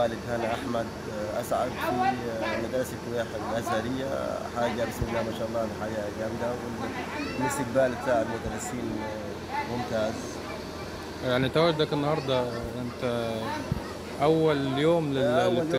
خالد هنا احمد آه، اسعد في آه، مدرسه كويح الازهريه حاجه بسم الله ما شاء الله حاجه جامده والاستقبال بتاع المدرسين آه، ممتاز يعني تواجدك النهارده انت اول يوم لل- أول للت-